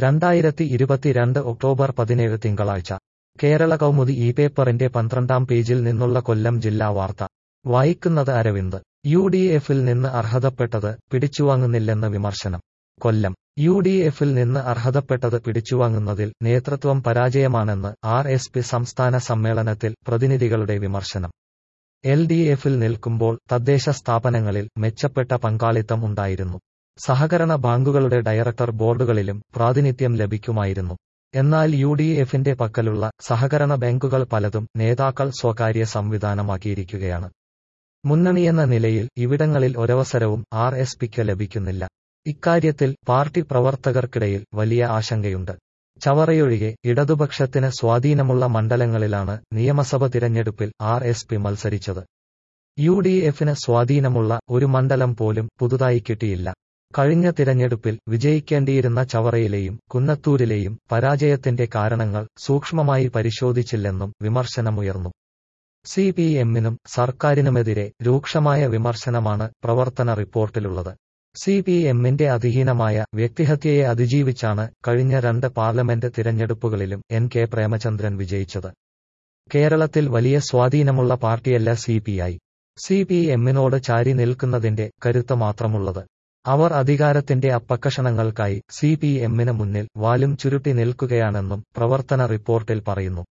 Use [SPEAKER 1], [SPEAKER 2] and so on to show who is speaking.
[SPEAKER 1] രണ്ടായിരത്തി ഇരുപത്തിരണ്ട് ഒക്ടോബർ പതിനേഴ് തിങ്കളാഴ്ച കേരള കൗമുദി ഈ പേപ്പറിന്റെ പന്ത്രണ്ടാം പേജിൽ നിന്നുള്ള കൊല്ലം ജില്ലാ വാർത്ത വായിക്കുന്നത് അരവിന്ദ് യു ഡി എഫിൽ നിന്ന് അർഹതപ്പെട്ടത് പിടിച്ചുവാങ്ങുന്നില്ലെന്ന് വിമർശനം കൊല്ലം യു ഡി എഫിൽ നിന്ന് അർഹതപ്പെട്ടത് പിടിച്ചുവാങ്ങുന്നതിൽ നേതൃത്വം പരാജയമാണെന്ന് ആർ എസ് പി സംസ്ഥാന സമ്മേളനത്തിൽ പ്രതിനിധികളുടെ വിമർശനം എൽ ഡി എഫിൽ നിൽക്കുമ്പോൾ തദ്ദേശ സ്ഥാപനങ്ങളിൽ മെച്ചപ്പെട്ട പങ്കാളിത്തം ഉണ്ടായിരുന്നു സഹകരണ ബാങ്കുകളുടെ ഡയറക്ടർ ബോർഡുകളിലും പ്രാതിനിധ്യം ലഭിക്കുമായിരുന്നു എന്നാൽ യു ഡി എഫിന്റെ പക്കലുള്ള സഹകരണ ബാങ്കുകൾ പലതും നേതാക്കൾ സ്വകാര്യ സംവിധാനമാക്കിയിരിക്കുകയാണ് മുന്നണിയെന്ന നിലയിൽ ഇവിടങ്ങളിൽ ഒരവസരവും ആർ എസ് പിക്ക് ലഭിക്കുന്നില്ല ഇക്കാര്യത്തിൽ പാർട്ടി പ്രവർത്തകർക്കിടയിൽ വലിയ ആശങ്കയുണ്ട് ചവറയൊഴികെ ഇടതുപക്ഷത്തിന് സ്വാധീനമുള്ള മണ്ഡലങ്ങളിലാണ് നിയമസഭ തിരഞ്ഞെടുപ്പിൽ ആർ എസ് പി മത്സരിച്ചത് യു ഡി എഫിന് സ്വാധീനമുള്ള ഒരു മണ്ഡലം പോലും പുതുതായി കിട്ടിയില്ല കഴിഞ്ഞ തിരഞ്ഞെടുപ്പിൽ വിജയിക്കേണ്ടിയിരുന്ന ചവറയിലെയും കുന്നത്തൂരിലെയും പരാജയത്തിന്റെ കാരണങ്ങൾ സൂക്ഷ്മമായി പരിശോധിച്ചില്ലെന്നും വിമർശനമുയർന്നു സി പി എമ്മിനും സർക്കാരിനുമെതിരെ രൂക്ഷമായ വിമർശനമാണ് പ്രവർത്തന റിപ്പോർട്ടിലുള്ളത് സി പി എമ്മിന്റെ അധീനമായ വ്യക്തിഹത്യയെ അതിജീവിച്ചാണ് കഴിഞ്ഞ രണ്ട് പാർലമെന്റ് തിരഞ്ഞെടുപ്പുകളിലും എൻ കെ പ്രേമചന്ദ്രൻ വിജയിച്ചത് കേരളത്തിൽ വലിയ സ്വാധീനമുള്ള പാർട്ടിയല്ല C P I C P എമ്മിനോട് ചാരി നിൽക്കുന്നതിന്റെ കരുത്ത് മാത്രമുള്ളത് അവർ അധികാരത്തിന്റെ അപ്പക്കഷണങ്ങൾക്കായി സി പി എമ്മിന് മുന്നിൽ വാലും ചുരുട്ടി നിൽക്കുകയാണെന്നും പ്രവർത്തന റിപ്പോർട്ടിൽ പറയുന്നു